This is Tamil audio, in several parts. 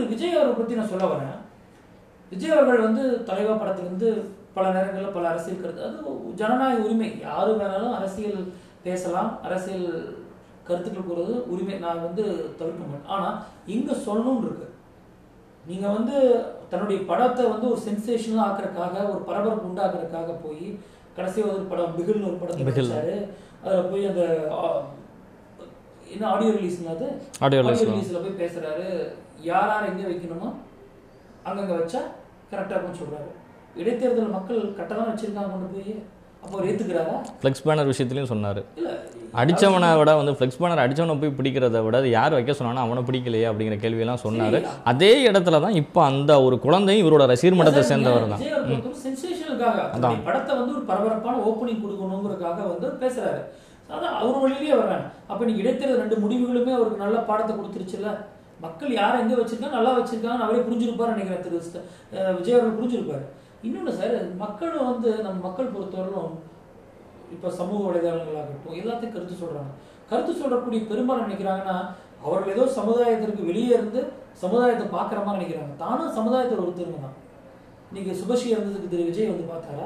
திரு விஜய் அவரை பத்தி நான் சொல்ல வரேன் விஜய் அவர்கள் வந்து தலைவா படத்திலிருந்து பல நேரங்களில் பல அரசியல் கருத்து அது ஜனநாயக உரிமை யாரு வேணாலும் அரசியல் பேசலாம் அரசியல் கருத்துக்கள் கூறுறது உரிமை நான் வந்து தவிர்க்க மாட்டேன் ஆனா இங்க சொல்லணும்னு இருக்கு நீங்க வந்து தன்னுடைய படத்தை வந்து ஒரு சென்சேஷனல் ஆக்குறதுக்காக ஒரு பரபரப்பு உண்டாக்குறதுக்காக போய் கடைசி ஒரு படம் பிகில்னு ஒரு படத்தை பிகில். நடிச்சாரு அதுல போய் அந்த ஆ, என்ன ஆடியோ ரிலீஸ்ங்க அது ஆடியோ ஆடியோ ரிலீஸ் ரிலீஸ்ல போய் பேசுறாரு யார் யார் எங்க வைக்கணுமோ அங்கங்க வச்சா கரெக்டா இருக்கும்னு சொல்றாரு இடைத்தேர்தல் மக்கள் கரெக்டாக தான் வச்சிருக்காங்க கொண்டு போய் அப்போ அவர் ஏத்துக்கிறாரா ஃப்ளெக்ஸ் பேனர் விஷயத்துலையும் சொன்னார் இல்ல அடிச்சவனை விட வந்து ஃப்ளெக்ஸ் பேனர் அடிச்சவனை போய் பிடிக்கிறத விட அது யார் வைக்க சொன்னானோ அவனை பிடிக்கலையே அப்படிங்கிற கேள்வியெல்லாம் சொன்னார் சரி. அதே இடத்துல தான் இப்போ அந்த ஒரு குழந்தையும் இவரோட ரசிகர் மட்டத்தை சார், சேர்ந்தவர் தான் விஜய் அவர்கள் வந்து சென்சேஷனுக்காக தன்னுடைய படத்தை வந்து ஒரு பரபரப்பான ஓப்பனிங் கொடுக்கணுங்கிறதுக்காக வந்து பேசுறாரு அதான் அவர் வழியிலேயே வர்றாங்க அப்ப நீங்க இடைத்தேர்தல் ரெண்டு முடிவுகளுமே அவருக்கு நல்ல பாடத்தை கொடுத்துருச்சுல்ல மக்கள் யாரை எங்க வச்சிருக்காங்க நல்லா வச்சிருக்காங்கன்னு அவரே புரிஞ்சிருப்பாரு நினைக்கிறேன் திரு ஸ்ட- அஹ் விஜய் அவர்கள் புரிஞ்சிருப்பாரு இன்னொன்னு சார் மக்களும் வந்து நம்ம மக்கள் பொறுத்தவரையிலும் இப்ப சமூக வலைதளங்களாகட்டும் எல்லாத்தையும் கருத்து சொல்றாங்க கருத்து சொல்றக்கூடிய பெரும்பாலும் நினைக்கிறாங்கன்னா அவர்கள் ஏதோ சமுதாயத்திற்கு வெளியே இருந்து சமுதாயத்தை பார்க்குற மாதிரி நினைக்கிறாங்க தானும் சமுதாயத்தில் ஒருத்தருங்க தான் நீங்க சுபஸ்ரீ இருந்ததுக்கு திரு விஜய் வந்து பார்த்தாரா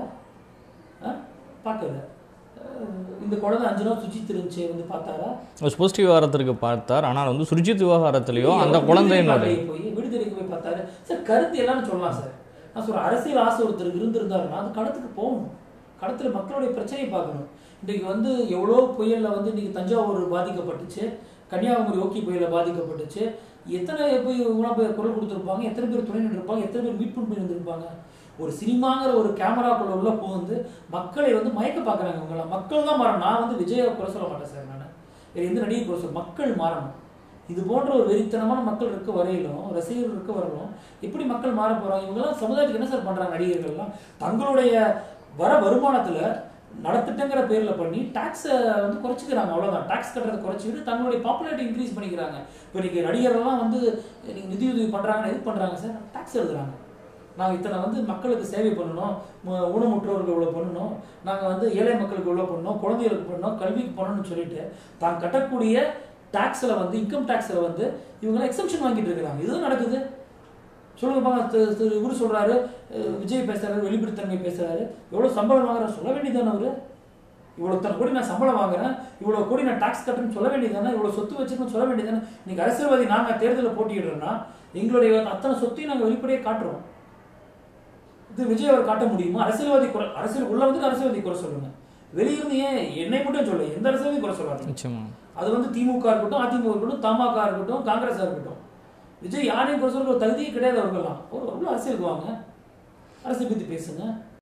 ஆ? பார்க்கல அஹ் இந்த குழந்தை அஞ்சு நாள் சுஜித் இருந்துச்சு வந்து பார்த்தாரா ஸ்போஸ்ட் விவகாரத்திற்கு பார்த்தார் ஆனால் வந்து சுர்ஜித் விவகாரத்திலேயோ அந்த அவர் குழந்தையினுடைய விடுதலை போய் விடுதலைக்கு போய் பார்த்தாரு சார் கருத்து எல்லாம்னு சொல்லலாம் சார் நான் சொல்றேன் அரசியல் ஆசை ஒருத்தருக்கு இருந்திருந்தாருன்னா அது கடத்துக்கு போகணும் கடத்துல மக்களுடைய பிரச்சனையை பார்க்கணும் இன்னைக்கு வந்து எவ்வளோ புயல்ல வந்து இன்னைக்கு தஞ்சாவூர் பாதிக்கப்பட்டுச்சு கன்னியாகுமரி ஓக்கி புயல்ல பாதிக்கப்பட்டுச்சு எத்தனை போய் இவங்களாம் போய் குரல் கொடுத்துருப்பாங்க எத்தனை பேர் துணை நின்றுருப்பாங்க எத்தனை பேர் மீட் பண்ணி இருந்திருப்பாங்க ஒரு சினிமாங்கிற ஒரு கேமராக்குள்ள உள்ள புகுந்து மக்களை வந்து மயக்க பார்க்குறாங்க இவங்களாம் மக்கள் தான் மாறணும் நான் வந்து விஜயை குறை சொல்ல மாட்டேன் சார் நான் வேறு எந்த நடிகை குறை சொல்ல மக்கள் மாறணும் இது போன்ற ஒரு வெறித்தனமான மக்கள் இருக்க வரையிலும் ரசிகர்கள் இருக்க வரலும் எப்படி மக்கள் மாற போறாங்க இவங்கெல்லாம் சமுதாயத்துக்கு என்ன சார் பண்றாங்க நடிகர்கள்லாம் தங்களுடைய வர வருமானத்துல நடத்திட்டங்கிற பேர்ல பண்ணி டாக்ஸை வந்து குறைச்சிக்கிறாங்க அவ்வளவுதான் டாக்ஸ் கட்டுறதை குறைச்சிக்கிட்டு தங்களுடைய பாப்புலாரிட்டி இன்க்ரீஸ் பண்ணிக்கிறாங்க இப்போ இன்னைக்கு நடிகர்கள்லாம் வந்து நீங்க நிதியுதவி பண்றாங்கன்னா எது பண்றாங்க சார் டாக்ஸ் எழுதுறாங்க நாங்கள் இத்தனை வந்து மக்களுக்கு சேவை பண்ணணும் மு- ஊனமுற்றோருக்கு இவ்வளோ பண்ணணும் நாங்கள் வந்து ஏழை மக்களுக்கு இவ்வளோ பண்ணணும் குழந்தைகளுக்கு பண்ணணும் கல்விக்கு பண்ணணும்னு சொல்லிட்டு தான் கட்டக்கூடிய டாக்ஸில் வந்து இன்கம் டாக்ஸில் வந்து இவங்கெல்லாம் எக்ஸம்ஷன் வாங்கிட்டு இருக்கிறாங்க இதுதான் நடக்குது சொல்லுங்க பாங்க திரு- திரு இவரு சொல்றாரு அஹ் விஜய் பேசுறாரு வெளிப்படைத்தன்மை பேசுறாரு எவ்வளவு சம்பளம் வாங்குறாரு சொல்ல வேண்டியதானே அவரு இவ்வளவு இத்தனை கோடி நான் சம்பளம் வாங்குறேன் இவ்வளவு கோடி நான் டாக்ஸ் கட்டுறேன்னு சொல்ல வேண்டியதானே இவ்வளவு சொத்து வச்சிருக்கேன்னு சொல்ல வேண்டியதானே இன்னைக்கு அரசியல்வாதி நாங்க தேர்தலில் போட்டியிடுறோம்னா எங்களுடைய அத்தனை சொத்தையும் நாங்க வெளிப்படையாக காட்டுறோம் இது விஜய் அவர் காட்ட முடியுமா அரசியல்வாதி குறை அரசியல் உள்ள வந்து அரசியல்வாதி குறை சொல்லுங்க வெளியிருந்து ஏன் என்னை மட்டும் சொல்ல எந்த அரசியல்வாதி குறை சொல்லாதீங்க நிச்சயமா அது வந்து திமுக இருக்கட்டும் அதிமுக இருக்கட்டும் தமாக இருக்கட்டும் காங்கிரஸா இருக்கட்டும் விஜய் யாரையும் குறை சொல்ற ஒரு தகுதியே கிடையாது அவர்கள்லாம் ஒரு உள்ள அரசியலுக்கு வாங்க அரசியல் பத்தி பேசுங்க